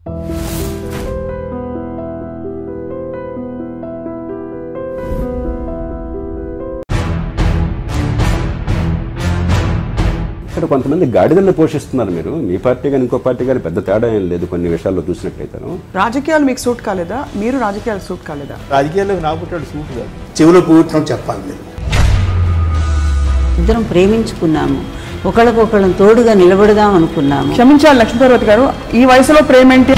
ఇక్కడ కొంతమంది గాడిదలను పోషిస్తున్నారు మీరు మీ పార్టీ కానీ ఇంకో పార్టీ కానీ పెద్ద తేడా ఏం లేదు కొన్ని విషయాల్లో చూసినట్లయితేను రాజకీయాలు మీకు సూట్ కాలేదా మీరు రాజకీయాలు సూట్ కాలేదా రాజకీయాల్లోకి నాకు పుట్టాడు సూట్ కాదు చెవిలో పూర్తం చెప్పాలి మీరు ఇద్దరం ప్రేమించుకున్నాము ఒకళ్ళకొకళ్ళం తోడుగా నిలబడదాం అనుకున్నాము క్షమించాలి లక్ష్మీపార్వతి గారు ఈ వయసులో ప్రేమ ఏంటి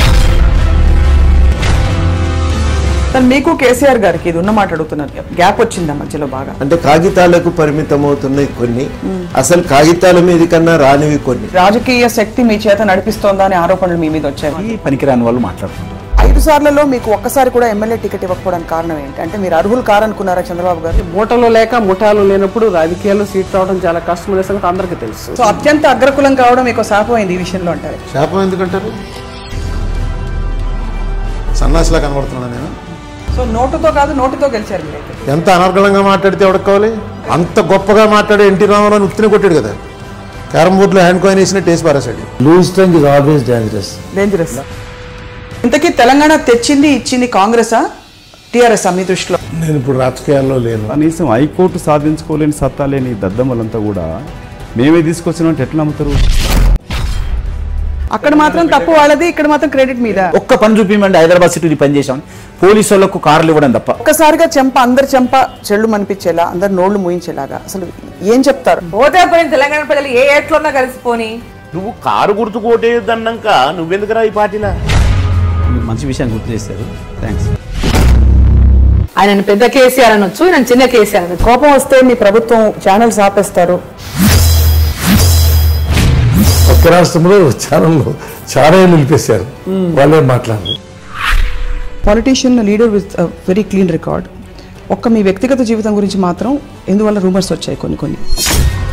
తను మీకు కేసీఆర్ గారికి ఇది ఉన్న మాట అడుగుతున్నారు గ్యాప్ వచ్చిందా మధ్యలో బాగా అంటే కాగితాలకు పరిమితం అవుతున్నాయి కొన్ని అసలు కాగితాల మీద కన్నా రానివి కొన్ని రాజకీయ శక్తి మీ చేత నడిపిస్తోందా అనే ఆరోపణలు మీ మీద వచ్చాయి ఈ పనికిరాని వాళ్ళు మాట్లాడుతుంటారు ఐదు సార్లలో మీకు ఒక్కసారి కూడా ఎమ్మెల్యే టికెట్ ఇవ్వకపోవడానికి కారణం ఏంటి అంటే మీరు అర్హులు కారనుకున్నారా చంద్రబాబు గారు మూటలు లేక ముఠాలు లేనప్పుడు రాజకీయాల్లో సీట్ రావడం చాలా కష్టం అనే సంగతి అందరికీ తెలుసు సో అత్యంత అగ్రకులం కావడం మీకు శాపం అయింది ఈ విషయంలో అంటారు శాపం ఎందుకంటారు సన్నాసిలా కనబడుతున్నాను నేను సో నోటుతో కాదు నోటుతో గెలిచారు మీరైతే ఎంత అనర్గళంగా మాట్లాడితే ఎవరికి కావాలి అంత గొప్పగా మాట్లాడే ఎన్టీ రామారావు ఉత్తిని కొట్టాడు కదా క్యారమ్ బోర్డులో హ్యాండ్ కాయిన్ వేసిన టేస్ట్ పారేసాడు loose tongue is always dangerous dangerous ఇంతకీ తెలంగాణ తెచ్చింది ఇచ్చింది కాంగ్రెసా టిఆర్ఎస్ మీ దృష్టిలో నేను ఇప్పుడు రాజకీయాల్లో లేను కనీసం హైకోర్టు సాధించుకోలేని సత్తా లేని ఈ దద్దమ్మలంతా కూడా మేమే తీసుకొచ్చినట్టు ఎట్లా నమ్ముతారు అక్కడ మాత్రం తప్పు వాళ్ళది ఇక్కడ మాత్రం క్రెడిట్ మీద ఒక్క పని చూపించండి హైదరాబాద్ సిటీ పని చేసాం పోలీసు వాళ్ళకు కార్లు ఇవ్వడం తప్ప ఒక్కసారిగా చెంప అందరి చెంప చెళ్ళు మనిపించేలా అందరి నోళ్లు మూయించేలాగా అసలు ఏం చెప్తారు ఓటే పోయిన తెలంగాణ ప్రజలు ఏ ఏట్లున్నా కలిసిపోని నువ్వు కారు గుర్తు కోటేదన్నాక నువ్వెందుకురా ఈ పార్టీలా మీరు మంచి విషయాన్ని గుర్తు చేశారు థ్యాంక్స్ ఆయన పెద్ద కేసీఆర్ అనొచ్చు ఆయన చిన్న కేసీఆర్ అనొచ్చు కోపం వస్తే మీ ప్రభుత్వం ఛానల్స్ ఆపేస్తారు ఒక్క రాష్ట్రంలో ఛానల్లో చాలా నిలిపేశారు వాళ్ళే మాట్లాడరు politician leader with very clean record ఒక్క మీ వ్యక్తిగత జీవితం గురించి మాత్రం ఎందువల్ల రూమర్స్ వచ్చాయి కొన్ని కొన్ని